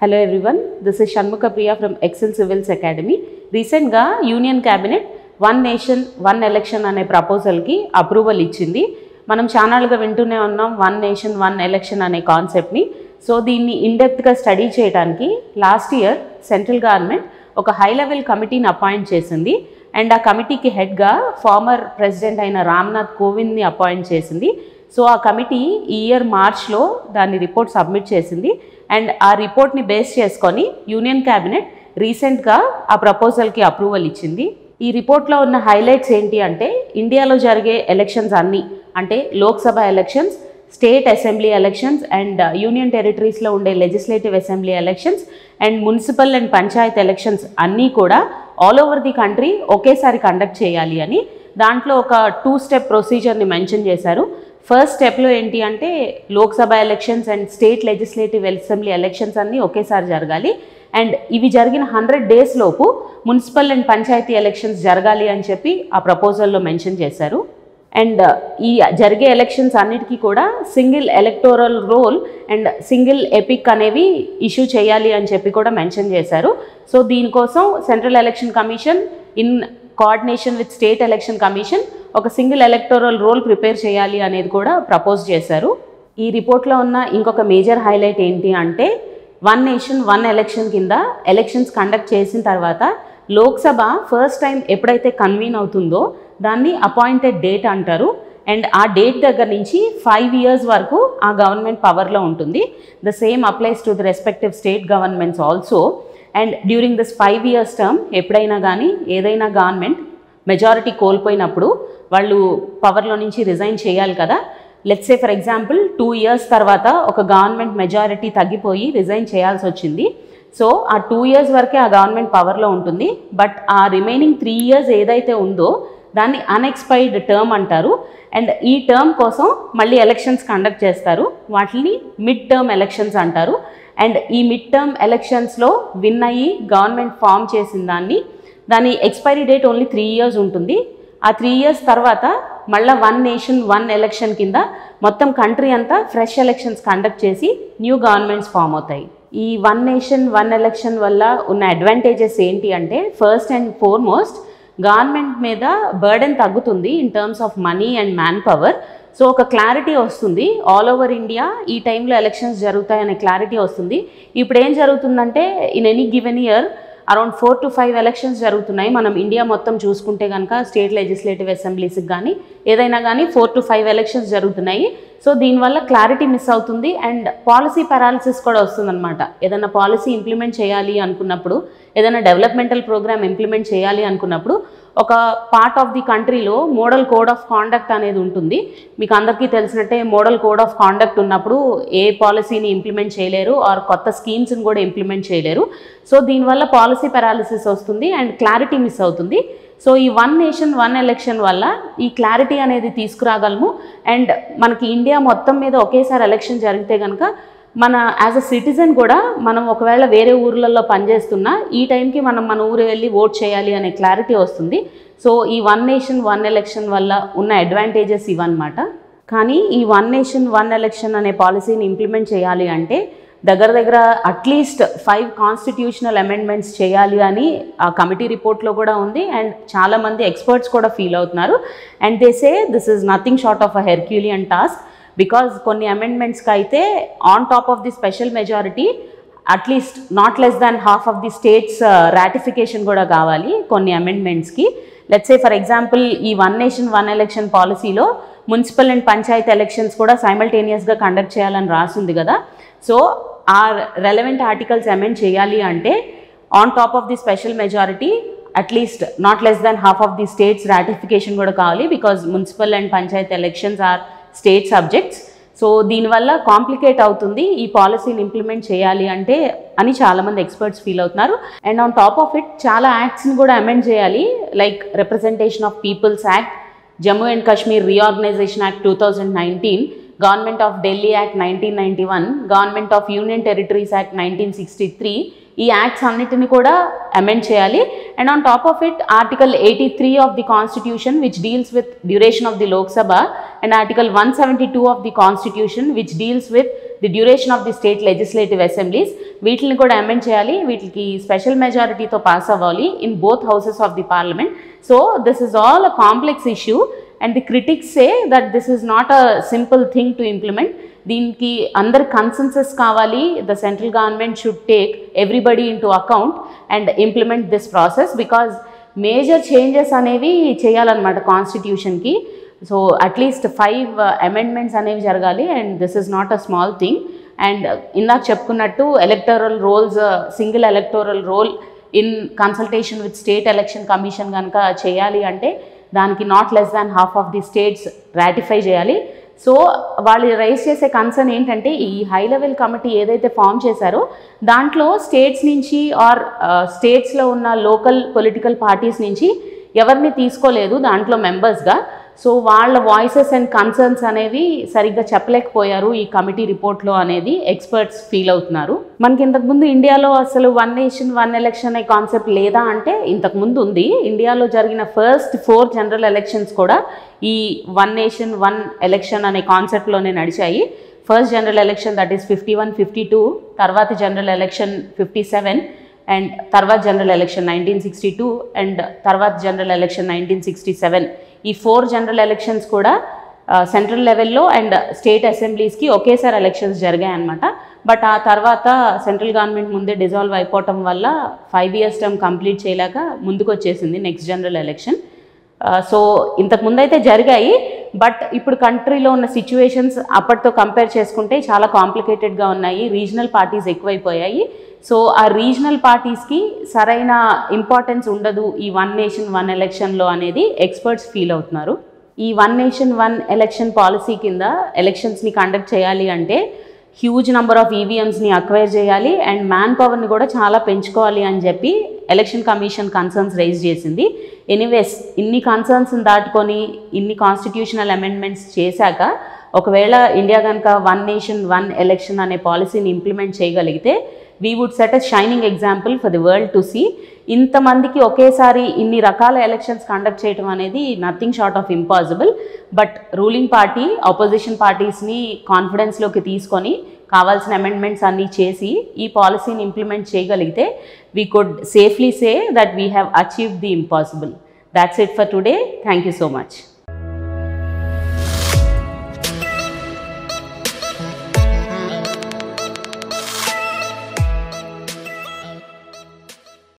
hello everyone this is Shanmukha Priya from Excel civils academy recently union cabinet one nation one election అనే ప్రపోజల్కి approval ఇచ్చింది మనం ఛానల్గా వింటూనే ఉన్నాం వన్ నేషన్ వన్ ఎలక్షన్ అనే కాన్సెప్ట్ని సో దీన్ని ఇండెప్త్గా స్టడీ చేయడానికి లాస్ట్ ఇయర్ సెంట్రల్ గవర్నమెంట్ ఒక హై లెవెల్ కమిటీని అపాయింట్ చేసింది అండ్ ఆ కమిటీకి హెడ్గా ఫార్మర్ ప్రెసిడెంట్ అయిన రామ్నాథ్ కోవింద్ని అపాయింట్ చేసింది సో ఆ కమిటీ ఈ ఇయర్ మార్చ్లో దాని రిపోర్ట్ సబ్మిట్ చేసింది అండ్ ఆ రిపోర్ట్ని బేస్ చేసుకొని యూనియన్ క్యాబినెట్ రీసెంట్గా ఆ ప్రపోజల్కి అప్రూవల్ ఇచ్చింది ఈ రిపోర్ట్లో ఉన్న హైలైట్స్ ఏంటి అంటే ఇండియాలో జరిగే ఎలక్షన్స్ అన్నీ అంటే Lok Sabha elections state assembly elections and union టెరిటరీస్లో ఉండే legislative assembly elections and municipal and panchayat elections అన్నీ కూడా ఆల్ ఓవర్ ది కంట్రీ ఒకేసారి కండక్ట్ చేయాలి అని దాంట్లో ఒక టూ స్టెప్ ప్రొసీజర్ని మెన్షన్ చేశారు ఫస్ట్ స్టెప్లో ఏంటి అంటే Lok Sabha elections and state legislative assembly elections అన్నీ ఒకేసారి జరగాలి అండ్ ఇవి జరిగిన హండ్రెడ్ డేస్ లోపు మున్సిపల్ అండ్ పంచాయతీ ఎలక్షన్స్ జరగాలి అని చెప్పి ఆ ప్రపోజల్లో మెన్షన్ చేశారు అండ్ ఈ జరిగే ఎలక్షన్స్ అన్నిటికీ కూడా single electoral roll and single EPIC అనేవి ఇష్యూ చేయాలి అని చెప్పి కూడా మెన్షన్ చేశారు సో దీనికోసం central election commission in coordination with state election commission ఒక సింగిల్ ఎలక్టోరల్ రోల్ ప్రిపేర్ చేయాలి అనేది కూడా ప్రపోజ్ చేశారు ఈ రిపోర్ట్లో ఉన్న ఇంకొక మేజర్ హైలైట్ ఏంటి అంటే వన్ నేషన్ వన్ ఎలక్షన్ కింద ఎలక్షన్స్ కండక్ట్ చేసిన తర్వాత లోక్సభ ఫస్ట్ టైం ఎప్పుడైతే కన్వీన్ అవుతుందో దాన్ని అపాయింటెడ్ డేట్ అంటారు అండ్ ఆ డేట్ దగ్గర నుంచి ఫైవ్ ఇయర్స్ వరకు ఆ గవర్నమెంట్ పవర్లో ఉంటుంది the same applies to the respective state governments also and during this five years term ఎప్పుడైనా కానీ ఏదైనా గవర్నమెంట్ మెజారిటీ కోల్పోయినప్పుడు వాళ్ళు పవర్లో నుంచి రిజైన్ చేయాలి కదా let's say for example two years తర్వాత ఒక గవర్నమెంట్ మెజారిటీ తగ్గిపోయి రిజైన్ చేయాల్సి వచ్చింది సో ఆ టూ ఇయర్స్ వరకే ఆ గవర్నమెంట్ పవర్లో ఉంటుంది బట్ ఆ రిమైనింగ్ త్రీ ఇయర్స్ ఏదైతే ఉందో దాన్ని అన్ఎక్స్పైర్డ్ టర్మ్ అంటారు అండ్ ఈ టర్మ్ కోసం మళ్ళీ ఎలక్షన్స్ కండక్ట్ చేస్తారు వాటిని మిడ్ టర్మ్ ఎలక్షన్స్ అంటారు అండ్ ఈ మిడ్ టర్మ్ ఎలక్షన్స్లో విన్ అయ్యి గవర్నమెంట్ ఫామ్ చేసిన దాన్ని దాని expiry date only three years ఉంటుంది ఆ త్రీ ఇయర్స్ తర్వాత మళ్ళీ వన్ నేషన్ వన్ ఎలక్షన్ కింద మొత్తం కంట్రీ అంతా ఫ్రెష్ ఎలక్షన్స్ కండక్ట్ చేసి న్యూ గవర్నమెంట్స్ ఫామ్ అవుతాయి ఈ వన్ నేషన్ వన్ ఎలక్షన్ వల్ల ఉన్న అడ్వాంటేజెస్ ఏంటి అంటే ఫస్ట్ అండ్ ఫోర్మోస్ట్ గవర్నమెంట్ మీద బర్డెన్ తగ్గుతుంది in terms of money and man power so ఒక క్లారిటీ వస్తుంది ఆల్ ఓవర్ ఇండియా ఈ టైంలో ఎలక్షన్స్ జరుగుతాయనే క్లారిటీ వస్తుంది ఇప్పుడు ఏం జరుగుతుందంటే in any given year around four to five elections జరుగుతున్నాయి మనం ఇండియా మొత్తం చూసుకుంటే కనుక స్టేట్ లెజిస్లేటివ్ అసెంబ్లీస్కి కానీ ఏదైనా కానీ ఫోర్ టు ఫైవ్ ఎలక్షన్స్ జరుగుతున్నాయి సో దీనివల్ల క్లారిటీ మిస్ అవుతుంది అండ్ పాలసీ పారాలిసిస్ కూడా వస్తుందన్నమాట ఏదైనా పాలసీ ఇంప్లిమెంట్ చేయాలి అనుకున్నప్పుడు ఏదైనా డెవలప్మెంటల్ ప్రోగ్రామ్ ఇంప్లిమెంట్ చేయాలి అనుకున్నప్పుడు ఒక పార్ట్ ఆఫ్ ది కంట్రీలో మోడల్ కోడ్ ఆఫ్ కాండక్ట్ అనేది ఉంటుంది మీకు అందరికీ తెలిసినట్టే మోడల్ కోడ్ ఆఫ్ కాండక్ట్ ఉన్నప్పుడు ఏ పాలసీని ఇంప్లిమెంట్ చేయలేరు ఆర్ కొత్త స్కీమ్స్ని కూడా ఇంప్లిమెంట్ చేయలేరు సో దీనివల్ల పాలసీ పారాలిసిస్ వస్తుంది అండ్ క్లారిటీ మిస్ అవుతుంది సో ఈ వన్ నేషన్ వన్ ఎలక్షన్ వల్ల ఈ క్లారిటీ అనేది తీసుకురాగలము అండ్ మనకి ఇండియా మొత్తం మీద ఒకేసారి ఎలక్షన్ జరిగితే కనుక మన యాజ్ అ సిటిజన్ కూడా మనం ఒకవేళ వేరే ఊర్లలో పనిచేస్తున్నా ఈ టైంకి మనం మన ఊరు వెళ్ళి ఓట్ చేయాలి అనే క్లారిటీ వస్తుంది సో ఈ వన్ నేషన్ వన్ ఎలక్షన్ వల్ల ఉన్న అడ్వాంటేజెస్ ఇవన్నమాట కానీ ఈ వన్ నేషన్ వన్ ఎలక్షన్ అనే పాలసీని ఇంప్లిమెంట్ చేయాలి అంటే దగ్గర దగ్గర అట్లీస్ట్ ఫైవ్ కాన్స్టిట్యూషనల్ అమెండ్మెంట్స్ చేయాలి అని ఆ కమిటీ రిపోర్ట్లో కూడా ఉంది అండ్ చాలామంది ఎక్స్పర్ట్స్ కూడా ఫీల్ అవుతున్నారు and they say this is nothing short of a Herculean task because కొన్ని అమెండ్మెంట్స్కి అయితే on top of the special majority at least not less than half of the states ratification కూడా కావాలి కొన్ని అమెండ్మెంట్స్కి లెట్స్ సే ఫర్ ఎగ్జాంపుల్ ఈ one nation one election పాలసీలో municipal and panchayat elections కూడా సైమల్టేనియస్గా conduct చేయాలని రాసింది కదా సో ఆ రెలవెంట్ ఆర్టికల్స్ అమెండ్ చేయాలి అంటే on top of the special majority at least not less than half of the states ratification కూడా కావాలి because municipal and panchayat elections or state subjects so దీనివల్ల కాంప్లికేట్ అవుతుంది ఈ పాలసీని ఇంప్లిమెంట్ చేయాలి అంటే అని చాలామంది ఎక్స్పర్ట్స్ ఫీల్ అవుతున్నారు and on top of it చాలా యాక్ట్స్ని కూడా అమెండ్ చేయాలి like representation of peoples act Jammu and Kashmir reorganisation act two thousand nineteen government of Delhi act nineteen ninety one government of union territories act nineteen sixty three ఈ acts అన్నిటిని కూడా amend చేయాలి and on top of it article eighty three of the constitution which deals with duration of the Lok Sabha and article one seventy two of the constitution which deals with the duration of the state legislative assemblies వీటిని కూడా amend చేయాలి వీటికి special మెజారిటీతో pass అవ్వాలి in both houses of the parliament so this is all a complex issue and the critics say that this is not a simple thing to implement దీనికి అందరి consensus కావాలి the central government should take everybody in to account and implement this process because major changes అనేవి చేయాలన్నమాట కాన్స్టిట్యూషన్కి so at least five amendments అనేవి జరగాలి and this is not a small thing and ఇందాక చెప్పుకున్నట్టు electoral rolls single electoral roll in consultation with state election commission కనుక చేయాలి అంటే దానికి not less than half of the states ratify చేయాలి so వాళ్ళు రైజ్ చేసే కన్సర్న్ ఏంటంటే ఈ హై లెవెల్ కమిటీ ఏదైతే ఫామ్ చేశారో దాంట్లో స్టేట్స్ నుంచి ఆర్ స్టేట్స్లో ఉన్న లోకల్ పొలిటికల్ పార్టీస్ నుంచి ఎవరిని తీసుకోలేదు దాంట్లో మెంబర్స్గా సో వాళ్ళ వాయిసెస్ అండ్ కన్సర్న్స్ అనేవి సరిగ్గా చెప్పలేకపోయారు ఈ కమిటీ రిపోర్ట్లో అనేది ఎక్స్పర్ట్స్ ఫీల్ అవుతున్నారు మనకి ఇంతకుముందు ఇండియాలో అసలు వన్ నేషన్ వన్ ఎలక్షన్ అనే కాన్సెప్ట్ లేదా అంటే ఇంతకుముందు ఉంది ఇండియాలో జరిగిన ఫస్ట్ ఫోర్ జనరల్ ఎలక్షన్స్ కూడా ఈ వన్ నేషన్ వన్ ఎలక్షన్ అనే కాన్సెప్ట్లోనే నడిచాయి first general election that is fifty one fifty two తర్వాత general election fifty seven and తర్వాత general election nineteen sixty two and తర్వాత general election nineteen sixty seven ఈ four general elections కూడా central లెవెల్లో and state అసెంబ్లీస్కి ఒకేసారి elections జరిగాయి అనమాట బట్ ఆ తర్వాత సెంట్రల్ గవర్నమెంట్ ముందే డిజాల్వ్ అయిపోవటం వల్ల ఫైవ్ ఇయర్స్ టర్మ్ కంప్లీట్ చేయలేక ముందుకు వచ్చేసింది నెక్స్ట్ జనరల్ ఎలక్షన్ సో ఇంతకు ముందు అయితే జరిగాయి బట్ ఇప్పుడు కంట్రీలో ఉన్న సిచ్యువేషన్స్ అప్పటితో కంపేర్ చేసుకుంటే చాలా కాంప్లికేటెడ్గా ఉన్నాయి రీజనల్ పార్టీస్ ఎక్కువైపోయాయి సో ఆ రీజనల్ పార్టీస్కి సరైన ఇంపార్టెన్స్ ఉండదు ఈ వన్ నేషన్ వన్ ఎలక్షన్లో అనేది ఎక్స్పర్ట్స్ ఫీల్ అవుతున్నారు ఈ one nation one election policy కింద ఎలక్షన్స్ని కండక్ట్ చేయాలి అంటే హ్యూజ్ నెంబర్ ఆఫ్ ఈవీఎంస్ని అక్వైర్ చేయాలి అండ్ మ్యాన్ పవర్ని కూడా చాలా పెంచుకోవాలి అని చెప్పి ఎలక్షన్ కమిషన్ కన్సర్న్స్ రైజ్ చేసింది ఎనీవేస్ ఇన్ని కన్సర్న్స్ని దాటుకొని ఇన్ని కాన్స్టిట్యూషనల్ అమెండ్మెంట్స్ చేశాక ఒకవేళ ఇండియా కనుక వన్ నేషన్ వన్ ఎలక్షన్ అనే పాలసీని ఇంప్లిమెంట్ చేయగలిగితే we would set a shining example for the world to see ఇంతమందికి ఒకేసారి ఇన్ని రకాల ఎలక్షన్స్ కండక్ట్ చేయడం అనేది nothing short of impossible but ruling party opposition పార్టీస్ని కాన్ఫిడెన్స్లోకి తీసుకొని కావాల్సిన అమెండ్మెంట్స్ అన్నీ చేసి ఈ పాలసీని ఇంప్లిమెంట్ చేయగలిగితే we could safely say that we have achieve the impossible that's it for today thank you so much